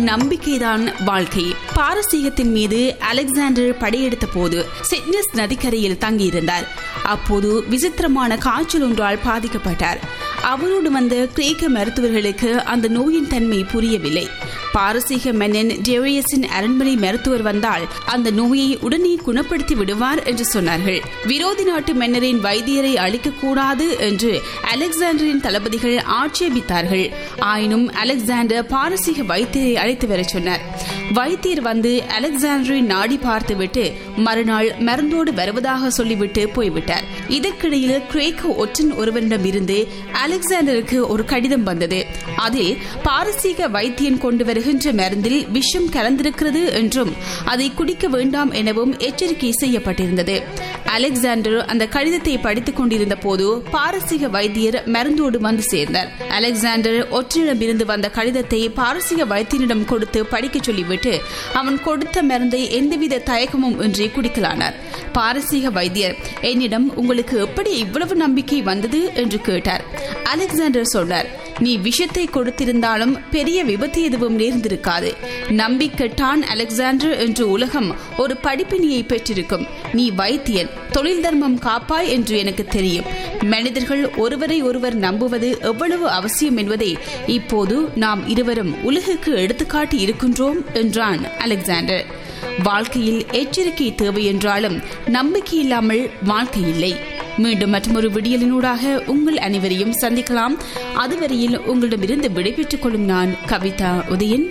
நம்பிக்கைதான் வாழ்க்கை பாரசீகத்தின் மீது அலெக்சாண்டர் படையெடுத்த போது சிட்னஸ் நதிக்கரையில் தங்கியிருந்தார் அப்போது விசித்திரமான காய்ச்சல் ஒன்றால் பாதிக்கப்பட்டார் அவரோடு வந்த கிரேக்க மருத்துவர்களுக்கு அந்த நோயின் தன்மை புரியவில்லை பாரசீக மன்னன் டெரியஸின் அரண்மனை மருத்துவர் வந்தால் அந்த நோயை உடனே குணப்படுத்தி விடுவார் என்று சொன்னார்கள் விரோதி நாட்டு மன்னரின் வைத்தியரை அழிக்கக்கூடாது என்று அலெக்சாண்டரின் தளபதிகள் ஆட்சேபித்தார்கள் ஆயினும் அலெக்சாண்டர் பாரசீக வைத்தியரை அழைத்து வரச் சொன்னார் வைத்தியர் வந்து அலெக்சாண்டரின் நாடி பார்த்துவிட்டு மறுநாள் மருந்தோடு வருவதாக சொல்லிவிட்டு போய்விட்டார் இதற்கிடையில் கிரேக்க ஒற்றன் ஒருவரிடம் இருந்து அலெக்சாண்டருக்கு ஒரு கடிதம் வந்தது அதில் பாரசீக வைத்தியன் கொண்டு வருகின்ற மருந்தில் விஷம் கலந்திருக்கிறது என்றும் அதை குடிக்க வேண்டாம் எனவும் எச்சரிக்கை செய்யப்பட்டிருந்தது அலெக்சாண்டர் அந்த கடிதத்தை படித்துக் கொண்டிருந்த போது பாரசீக வைத்தியர் மருந்தோடு வந்து சேர்ந்தார் அலெக்சாண்டர் ஒற்றனிடமிருந்து வந்த கடிதத்தை பாரசீக வைத்தியனிடம் கொடுத்து படிக்க சொல்லிவிட்டு அவன் கொடுத்த மருந்தை எந்தவித தயக்கமும் இன்றி குடிக்கலானார் பாரசீக வைத்தியர் என்னிடம் உங்களுக்கு எப்படி இவ்வளவு நம்பிக்கை வந்தது என்று கேட்டார் அலெக்சாண்டர் சொன்னார் நீ விஷத்தை கொடுத்திருந்தாலும் பெரிய விபத்து எதுவும் நேர்ந்திருக்காது நம்பிக்கட்டான் அலெக்சாண்டர் என்று உலகம் ஒரு படிப்பினியை பெற்றிருக்கும் நீ வைத்தியன் தொழில் தர்மம் காப்பாய் என்று எனக்கு தெரியும் மனிதர்கள் ஒருவரை ஒருவர் நம்புவது எவ்வளவு அவசியம் என்பதை இப்போது நாம் இருவரும் உலகுக்கு எடுத்துக்காட்டி இருக்கின்றோம் என்றான் அலெக்சாண்டர் வாழ்க்கையில் எச்சரிக்கை தேவை என்றாலும் நம்பிக்கை இல்லாமல் வாழ்க்கை இல்லை மீண்டும் மற்றொரு விடியலினூடாக உங்கள் அனைவரையும் சந்திக்கலாம் அதுவரையில் உங்களிடமிருந்து விடைபெற்றுக் கொள்ளும் நான் கவிதா உதயன்